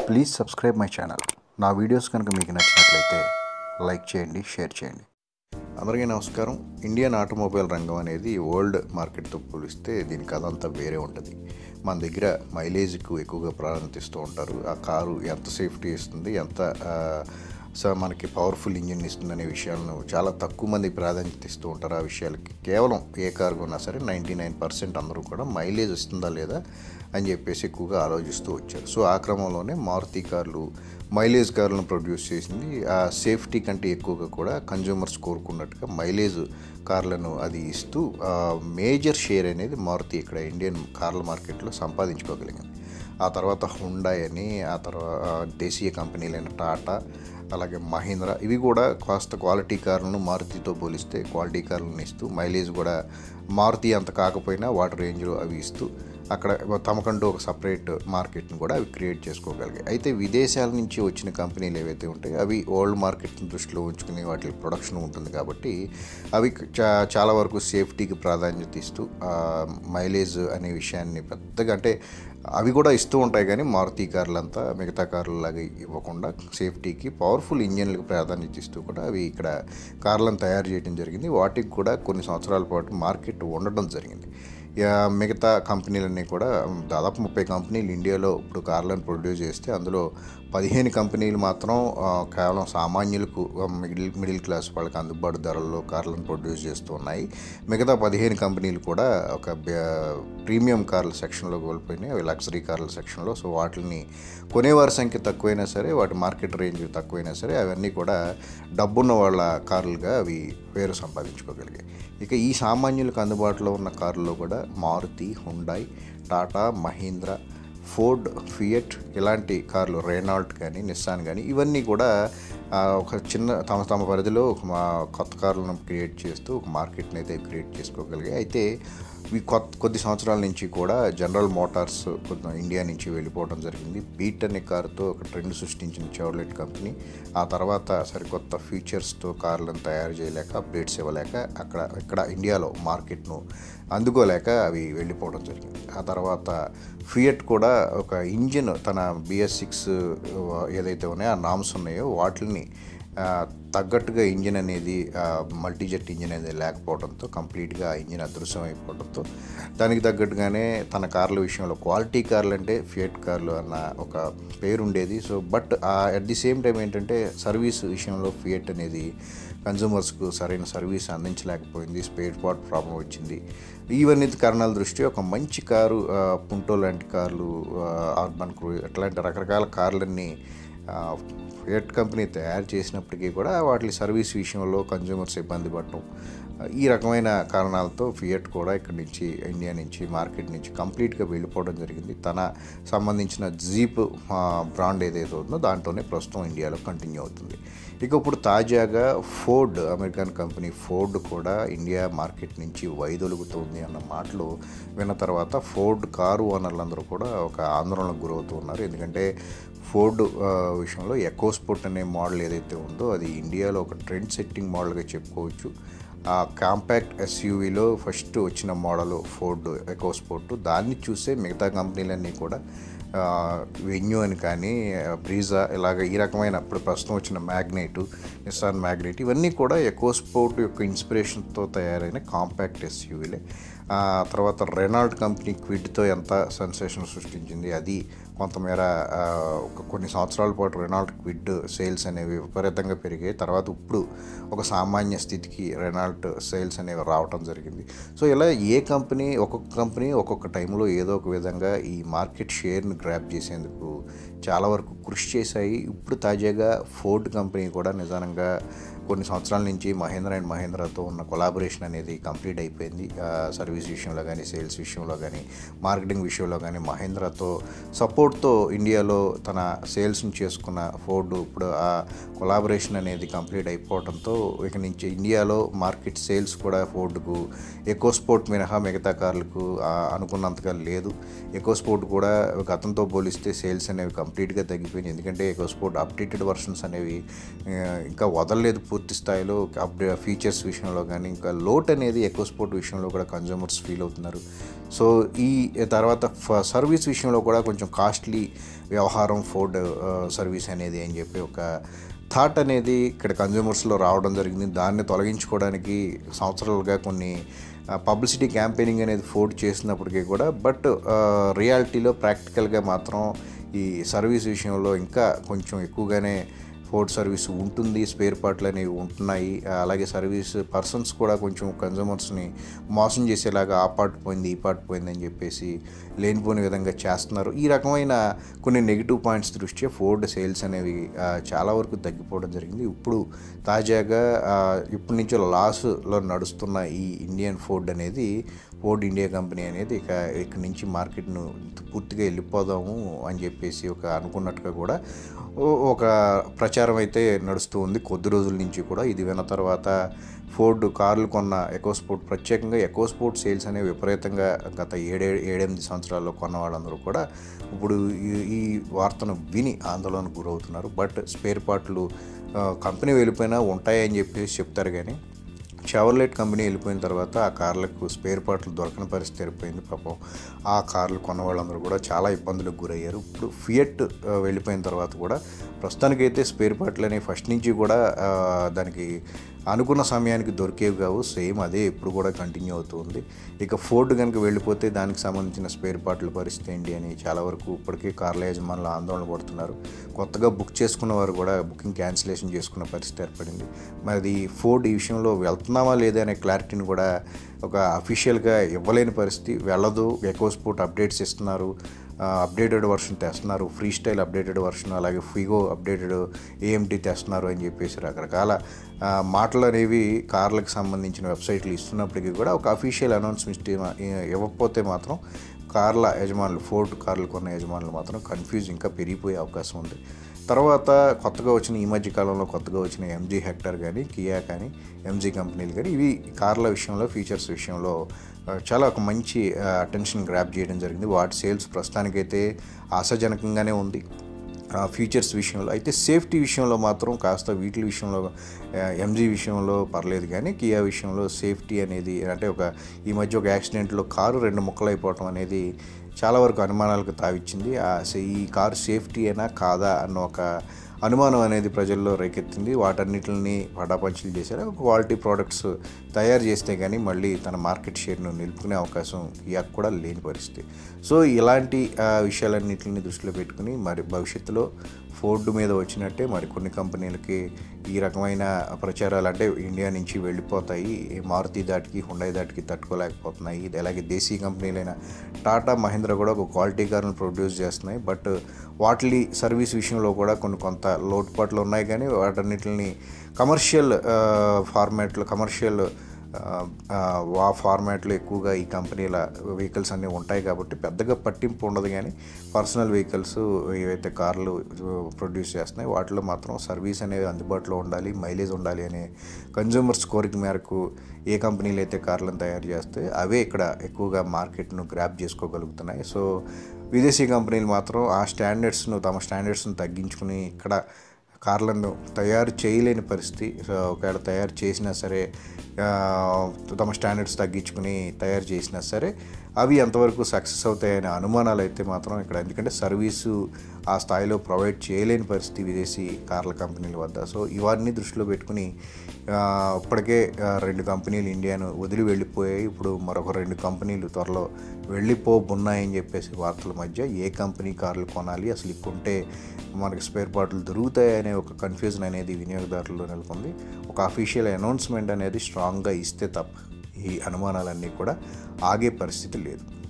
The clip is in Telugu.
ప్లీజ్ సబ్స్క్రైబ్ మై ఛానల్ నా వీడియోస్ కనుక మీకు నచ్చినట్లయితే లైక్ చేయండి షేర్ చేయండి అందరికీ నమస్కారం ఇండియన్ ఆటోమొబైల్ రంగం అనేది వరల్డ్ మార్కెట్తో పోలిస్తే దీని కథ అంతా వేరే ఉంటుంది మన దగ్గర మైలేజ్కు ఎక్కువగా ప్రాధాన్యత ఇస్తూ ఉంటారు ఆ కారు ఎంత సేఫ్టీ ఇస్తుంది ఎంత ఆ, సో మనకి పవర్ఫుల్ ఇంజిన్ ఇస్తుందనే విషయాలను చాలా తక్కువ మంది ప్రాధాన్యత ఇస్తూ ఉంటారు ఆ విషయాలకి కేవలం ఏ కారు కొన్నా సరే నైంటీ నైన్ పర్సెంట్ అందరూ కూడా మైలేజ్ ఇస్తుందా లేదా అని చెప్పేసి ఎక్కువగా ఆలోచిస్తూ వచ్చారు సో ఆ క్రమంలోనే మారుతి కార్లు మైలేజ్ కార్లను ప్రొడ్యూస్ చేసింది ఆ సేఫ్టీ కంటే ఎక్కువగా కూడా కన్జ్యూమర్స్ కోరుకున్నట్టుగా మైలేజ్ కార్లను అది ఇస్తూ మేజర్ షేర్ అనేది మారుతి ఇక్కడ ఇండియన్ కార్ల మార్కెట్లో సంపాదించుకోగలిగింది ఆ తర్వాత హుండాయ్ అని ఆ తర్వాత దేశీయ కంపెనీలైన టాటా అలాగే మహీంద్రా ఇవి కూడా కాస్త క్వాలిటీ కార్లను మారుతితో పోలిస్తే క్వాలిటీ కార్లను ఇస్తూ మైలేజ్ కూడా మారుతి అంత కాకపోయినా వాటి రేంజ్లో అవి ఇస్తూ అక్కడ తమకంటూ ఒక సపరేట్ మార్కెట్ని కూడా అవి క్రియేట్ చేసుకోగలిగాయి అయితే విదేశాల నుంచి వచ్చిన కంపెనీలు ఏవైతే ఉంటాయో అవి ఓల్డ్ మార్కెట్ని దృష్టిలో ఉంచుకుని వాటి ప్రొడక్షన్ ఉంటుంది కాబట్టి అవి చా చాలా వరకు సేఫ్టీకి ప్రాధాన్యత ఇస్తూ ఆ, మైలేజ్ అనే విషయాన్ని పెద్దగా అంటే అవి కూడా ఇస్తూ ఉంటాయి కానీ మారుతి కార్లు అంతా మిగతా కార్లు లాగా ఇవ్వకుండా సేఫ్టీకి పవర్ఫుల్ ఇంజన్లకు ప్రాధాన్యత ఇస్తూ కూడా అవి ఇక్కడ కార్లను తయారు చేయడం జరిగింది వాటికి కూడా కొన్ని సంవత్సరాల పాటు మార్కెట్ ఉండడం జరిగింది ఇక మిగతా కంపెనీలన్నీ కూడా దాదాపు ముప్పై కంపెనీలు ఇండియాలో ఇప్పుడు కార్లను ప్రొడ్యూస్ చేస్తే అందులో పదిహేను కంపెనీలు మాత్రం ఆ, కేవలం సామాన్యులకు ఆ, మిడిల్ మిడిల్ క్లాస్ వాళ్ళకి అందుబాటు ధరల్లో కార్లను ప్రొడ్యూస్ చేస్తూ ఉన్నాయి మిగతా పదిహేను కంపెనీలు కూడా ఒక బె- ప్రీమియం కార్ల సెక్షన్లో కోల్పోయినాయి అవి లగ్జరీ కార్ల సెక్షన్లో సో వాటిని కొనేవారి సంఖ్య తక్కువైనా సరే వాటి మార్కెట్ రేంజ్ తక్కువైనా సరే అవన్నీ కూడా డబ్బున్న వాళ్ళ కార్లుగా అవి పేరు సంపాదించుకోగలిగాయి ఇక ఈ సామాన్యులకు అందుబాటులో ఉన్న కార్లలో కూడా Maruti Hyundai Tata Mahindra Ford Fiat ఇలాంటి కార్లు రేనాల్ట్ కానీ నిస్సాన్ కానీ ఇవన్నీ కూడా ఆ, ఒక చిన్న తమ తమ పరిధిలో ఒక మా కొత్త కార్లను క్రియేట్ చేస్తూ ఒక మార్కెట్ని అయితే క్రియేట్ చేసుకోగలిగాయి అయితే ఈ కొత్త కొద్ది సంవత్సరాల నుంచి కూడా జనరల్ మోటార్స్ కొంత ఇండియా నుంచి వెళ్ళిపోవడం జరిగింది బీట్ అనే కారుతో ఒక ట్రెండ్ సృష్టించిన చౌర్లెట్ కంపెనీ ఆ తర్వాత సరికొత్త ఫీచర్స్తో కార్లను తయారు చేయలేక అప్డేట్స్ ఇవ్వలేక అక్కడ ఇక్కడ ఇండియాలో మార్కెట్ను అందుకోలేక అవి వెళ్ళిపోవడం జరిగింది ఆ తర్వాత ఫియట్ కూడా ఒక ఇంజిన్ తన బిఎస్ సిక్స్ ఏదైతే ఉన్నాయో ఆ నామ్స్ ఉన్నాయో వాటిని ఆ, తగ్గట్టుగా ఇంజిన్ అనేది మల్టీజెట్ ఇంజిన్ అనేది లేకపోవడంతో కంప్లీట్గా ఆ ఇంజిన్ అదృశ్యం అయిపోవడంతో దానికి తగ్గట్టుగానే తన కార్ల విషయంలో క్వాలిటీ కార్లు అంటే ఫియట్ కార్లు అన్న ఒక పేరు ఉండేది so but at the same time ఏంటంటే సర్వీస్ విషయంలో ఫియట్ అనేది కన్జ్యూమర్స్కు సరైన సర్వీస్ అందించలేకపోయింది స్పేర్ పార్ట్ ప్రాబ్లం వచ్చింది ఇవన్నీ కారణాల దృష్ట్యా ఒక మంచి కారు ఆ, పుంటో లాంటి కార్లు ఆ, అర్బన్ క్రూ అట్లాంటి రకరకాల కార్లన్నీ ఆ, ఫియట్ కంపెనీ తయారు చేసినప్పటికీ కూడా వాటి సర్వీస్ విషయంలో కన్జ్యూమర్స్ ఇబ్బంది పడటం ఆ, ఈ రకమైన కారణాలతో ఫియట్ కూడా ఇక్కడి నుంచి ఇండియా నుంచి మార్కెట్ నుంచి కంప్లీట్గా వెళ్ళిపోవడం జరిగింది తన సంబంధించిన జీప్ ఆ, బ్రాండ్ ఏదైతే ఉందో దాంట్లోనే ప్రస్తుతం ఇండియాలో కంటిన్యూ అవుతుంది ఇక ఇప్పుడు తాజాగా ఫోర్డ్ అమెరికన్ కంపెనీ ఫోర్డ్ కూడా ఇండియా మార్కెట్ నుంచి వైదొలుగుతుంది అన్న మాటలు విన్న తర్వాత ఫోర్డ్ కారు ఓనర్లందరూ కూడా ఒక ఆందోళనకు గురవుతూ ఉన్నారు ఎందుకంటే ఫోర్డ్ ఆ, విషయంలో ఎకోస్పోర్ట్ అనే మోడల్ ఏదైతే ఉందో అది ఇండియాలో ఒక ట్రెండ్ సెట్టింగ్ మోడల్గా చెప్పుకోవచ్చు ఆ కాంపాక్ట్ ఎస్యూవీలో ఫస్ట్ వచ్చిన మోడల్ ఫోర్డ్ ఎకోస్పోర్ట్ దాన్ని చూసే మిగతా కంపెనీలన్నీ కూడా వెన్యూ అని కానీ బ్రీజా ఇలాగ ఈ రకమైన ఇప్పుడు ప్రస్తుతం వచ్చిన మ్యాగ్నెట్ నిస్సాన్ మ్యాగ్నెట్ ఇవన్నీ కూడా ఎకోస్పోర్ట్ యొక్క ఇన్స్పిరేషన్తో తయారైన కాంపాక్ట్ ఎస్యూవీలే ఆ తర్వాత రెనాల్డ్ కంపెనీ క్విడ్తో ఎంత సెన్సేషన్ సృష్టించింది అది కొంతమేర ఆ, ఒక కొన్ని సంవత్సరాల పాటు రెనాల్డ్ క్విడ్ సేల్స్ అనేవి విపరీతంగా పెరిగాయి తర్వాత ఇప్పుడు ఒక సామాన్య స్థితికి రెనాల్ట్ సేల్స్ అనేవి రావటం జరిగింది సో ఇలా ఏ కంపెనీ ఒక్కొక్క కంపెనీ ఒక్కొక్క టైంలో ఏదో ఒక విధంగా ఈ మార్కెట్ షేర్ను గ్రాప్ చేసేందుకు చాలా వరకు కృషి చేశాయి ఇప్పుడు తాజాగా ఫోర్డ్ కంపెనీ కూడా నిజానంగా కొన్ని సంవత్సరాల నుంచి మహేంద్ర అండ్ మహేంద్రతో ఉన్న కొలాబరేషన్ అనేది కంప్లీట్ అయిపోయింది ఆ, సర్వీస్ విషయంలో కానీ సేల్స్ విషయంలో కానీ మార్కెటింగ్ విషయంలో కానీ మహేంద్రతో సపోర్ట్తో ఇండియాలో తన సేల్స్ని చేసుకున్న ఫోర్డ్ ఇప్పుడు ఆ కొలాబరేషన్ అనేది కంప్లీట్ అయిపోవడంతో ఇక నుంచి ఇండియాలో మార్కెట్ సేల్స్ కూడా ఫోర్డ్కు ఎకో స్పోర్ట్ మినహా మిగతా కార్లకు ఆ, అనుకున్నంతగా లేదు ఎకో స్పోర్ట్ కూడా గతంతో పోలిస్తే సేల్స్ అనేవి కంప్లీట్గా తగ్గిపోయింది ఎందుకంటే ఎకో స్పోర్ట్ అప్డేటెడ్ వర్షన్స్ అనేవి ఆ, ఇంకా వదలలేదు పూర్తి స్థాయిలో అప్డే ఫీచర్స్ విషయంలో కానీ ఇంకా లోట్ అనేది ఎకో స్పోర్ట్ విషయంలో కూడా కన్జ్యూమర్స్ ఫీల్ అవుతున్నారు సో ఈ తర్వాత ఫ- సర్వీస్ విషయంలో కూడా కొంచెం కాస్ట్ కాస్ట్లీ వ్యవహారం ఫోర్డ్ సర్వీస్ అనేది అని చెప్పి ఒక థాట్ అనేది ఇక్కడ కన్జ్యూమర్స్లో రావడం జరిగింది దాన్ని తొలగించుకోవడానికి సంవత్సరాలుగా కొన్ని పబ్లిసిటీ క్యాంపెయినింగ్ అనేది ఫోర్డ్ చేసినప్పటికీ కూడా బట్ రియాలిటీలో ప్రాక్టికల్గా మాత్రం ఈ సర్వీస్ విషయంలో ఇంకా కొంచెం ఎక్కువగానే ఫోర్డ్ సర్వీస్ ఉంటుంది స్పేర్ పార్ట్లు అనేవి ఉంటున్నాయి అలాగే సర్వీస్ పర్సన్స్ కూడా కొంచెం కన్జ్యూమర్స్ని మోసం చేసేలాగా ఆ పార్ట్ పోయింది ఈ పార్ట్ పోయింది అని చెప్పేసి లేనిపోని విధంగా చేస్తున్నారు ఈ రకమైన కొన్ని నెగిటివ్ పాయింట్స్ దృష్ట్యా ఫోర్డ్ సేల్స్ అనేవి ఆ, చాలా వరకు తగ్గిపోవడం జరిగింది ఇప్పుడు తాజాగా ఆ, ఇప్పటి నుంచో లాస్లో నడుస్తున్న ఈ ఇండియన్ ఫోర్డ్ అనేది ఫోర్డ్ ఇండియా కంపెనీ అనేది ఇక ఇక్కడి నుంచి మార్కెట్ను పూర్తిగా వెళ్ళిపోదాము అని చెప్పేసి ఒక అనుకున్నట్టుగా కూడా ఓ- ఒక ప్రచారం అయితే నడుస్తూ ఉంది కొద్ది రోజుల నుంచి కూడా ఇది విన్న తర్వాత ఫోర్డ్ కార్లు కొన్న ఎకోస్పోర్ట్ ప్రత్యేకంగా ఎకోస్పోర్ట్ సేల్స్ అనేవి విపరీతంగా గత ఏడే ఏడెనిమిది సంవత్సరాల్లో కొన్న వాళ్ళందరూ కూడా ఇప్పుడు ఈ- ఈ వార్తను విని ఆందోళనకు గురవుతున్నారు బట్ స్పేర్ పార్ట్లు ఆ, కంపెనీ వెళ్ళిపోయినా ఉంటాయని చెప్పేసి చెప్తారు కానీ షవర్లెట్ కంపెనీ వెళ్ళిపోయిన తర్వాత ఆ కార్లకు స్పేర్ పార్ట్లు దొరకని పరిస్థితి ఏర్పడింది పాపం ఆ కార్లు కొన్న వాళ్ళందరూ కూడా చాలా ఇబ్బందులకు గురయ్యారు ఇప్పుడు ఫియట్ ఆ, వెళ్ళిపోయిన తర్వాత కూడా ప్రస్తుతానికైతే స్పేర్ పార్ట్లు అనేవి ఫస్ట్ నుంచి కూడా ఆ, దానికి అనుకున్న సమయానికి దొరికేవి కావు సేమ్ అదే ఇప్పుడు కూడా కంటిన్యూ అవుతుంది ఇక ఫోర్డ్ కనుక వెళ్ళిపోతే దానికి సంబంధించిన స్పేర్ పార్ట్ల పరిస్థితి ఏంటి అని చాలా వరకు ఇప్పటికే కార్ల యజమానులు ఆందోళన పడుతున్నారు కొత్తగా బుక్ చేసుకున్న వారు కూడా బుకింగ్ క్యాన్సిలేషన్ చేసుకున్న పరిస్థితి ఏర్పడింది మరి ఫోర్డ్ ఈ విషయంలో వెళ్తున్నామా లేదా అనే క్లారిటీని కూడా ఒక అఫీషియల్గా ఇవ్వలేని పరిస్థితి వెళ్ళదు ఎకోస్పోర్ట్ అప్డేట్స్ ఇస్తున్నారు అప్డేటెడ్ వర్షన్ తెస్తున్నారు ఫ్రీ స్టైల్ అప్డేటెడ్ వర్షన్ అలాగే ఫిగో అప్డేటెడ్ ఏఎంటీ తెస్తున్నారు అని చెప్పేసి రకరకాల ఆ, మాటలు అనేవి కార్లకు సంబంధించిన వెబ్సైట్లు ఇస్తున్నప్పటికీ కూడా ఒక అఫీషియల్ అనౌన్స్మెంట్ ఇవ్వకపోతే మాత్రం కార్ల యజమానులు ఫోర్డ్ కార్లు కొన్న యజమానులు మాత్రం కన్ఫ్యూజ్ ఇంకా పెరిగిపోయే అవకాశం ఉంది తర్వాత కొత్తగా వచ్చిన ఈ మధ్య కాలంలో కొత్తగా వచ్చిన ఎంజీ హెక్టర్ కానీ కియా కానీ ఎంజీ కంపెనీలు కానీ ఇవి కార్ల విషయంలో ఫీచర్స్ విషయంలో ఆ, చాలా ఒక మంచి అటెన్షన్ గ్రాప్ చేయడం జరిగింది వాటి సేల్స్ ప్రస్తుతానికైతే ఆశాజనకంగానే ఉంది ఫీచర్స్ విషయంలో అయితే సేఫ్టీ విషయంలో మాత్రం కాస్త వీటి విషయంలో ఎంజీ విషయంలో పర్లేదు కానీ కియా విషయంలో సేఫ్టీ అనేది అంటే ఒక ఈ మధ్య ఒక యాక్సిడెంట్లో కారు రెండు ముక్కలు అయిపోవటం అనేది చాలా వరకు అనుమానాలకు తావిచ్చింది ఆ సే- ఈ కారు సేఫ్టీ అయినా కాదా అన్న ఒక అనుమానం అనేది ప్రజల్లో రేకెత్తింది వాటన్నిటిని పటాపంచలు చేశారు క్వాలిటీ ప్రోడక్ట్స్ తయారు చేస్తే కానీ మళ్ళీ తన మార్కెట్ షేర్ను నిలుపుకునే అవకాశం ఇయాక్ కూడా లేని పరిస్థితి సో ఇలాంటి ఆ, విషయాలన్నింటిని దృష్టిలో పెట్టుకుని మరి భవిష్యత్తులో ఫోర్డ్ మీద వచ్చినట్టే మరి కొన్ని కంపెనీలకి ఈ రకమైన ప్రచారాలు అంటే ఇండియా నుంచి వెళ్ళిపోతాయి ఈ మారుతి దాటికి హుండై దాటికి తట్టుకోలేకపోతున్నాయి ఇది అలాగే దేశీ కంపెనీలైన టాటా మహీంద్రా కూడా ఒక క్వాలిటీ కార్ను ప్రొడ్యూస్ చేస్తున్నాయి బట్ వాటి సర్వీస్ విషయంలో కూడా కొన్ని కొంత లోటుపాట్లు ఉన్నాయి కానీ వాటన్నిటిని కమర్షియల్ ఫార్మాట్లో కమర్షియల్ ఆ ఫార్మాట్లో ఎక్కువగా ఈ కంపెనీల వెహికల్స్ అన్నీ ఉంటాయి కాబట్టి పెద్దగా పట్టింపు ఉండదు కానీ పర్సనల్ వెహికల్స్ ఏవైతే కార్లు ప్రొడ్యూస్ చేస్తున్నాయి వాటిలో మాత్రం సర్వీస్ అనేది అందుబాటులో ఉండాలి మైలేజ్ ఉండాలి అనే కన్జ్యూమర్స్ కోరిక మేరకు ఏ కంపెనీలు అయితే కార్లను తయారు చేస్తే అవే ఇక్కడ ఎక్కువగా మార్కెట్ను గ్రాప్ చేసుకోగలుగుతున్నాయి సో విదేశీ కంపెనీలు మాత్రం ఆ స్టాండర్డ్స్ను తమ స్టాండర్డ్స్ను తగ్గించుకుని ఇక్కడ కార్లను తయారు చేయలేని పరిస్థితి సో ఒకవేళ తయారు చేసినా సరే ఆ, తమ స్టాండర్డ్స్ తగ్గించుకుని తయారు చేసినా సరే అవి ఎంతవరకు సక్సెస్ అవుతాయనే అనుమానాలు అయితే మాత్రం ఇక్కడ ఎందుకంటే సర్వీసు ఆ స్థాయిలో ప్రొవైడ్ చేయలేని పరిస్థితి విదేశీ కార్ల కంపెనీల వద్ద సో ఇవన్నీ దృష్టిలో పెట్టుకుని ఆ, ఇప్పటికే ఆ, రెండు కంపెనీలు ఇండియాను వదిలి వెళ్ళిపోయాయి ఇప్పుడు మరొక రెండు కంపెనీలు త్వరలో వెళ్ళిపోబున్నాయని చెప్పేసి వార్తల మధ్య ఏ కంపెనీ కార్లు కొనాలి అసలు ఇవి కొంటే మనకి స్పేర్ పార్ట్లు దొరుకుతాయనే ఒక కన్ఫ్యూజన్ అనేది వినియోగదారుల్లో నెలకొంది ఒక అఫీషియల్ అనౌన్స్మెంట్ అనేది స్ట్రాంగ్గా ఇస్తే తప్ప ఈ అనుమానాలన్నీ కూడా ఆగే పరిస్థితి లేదు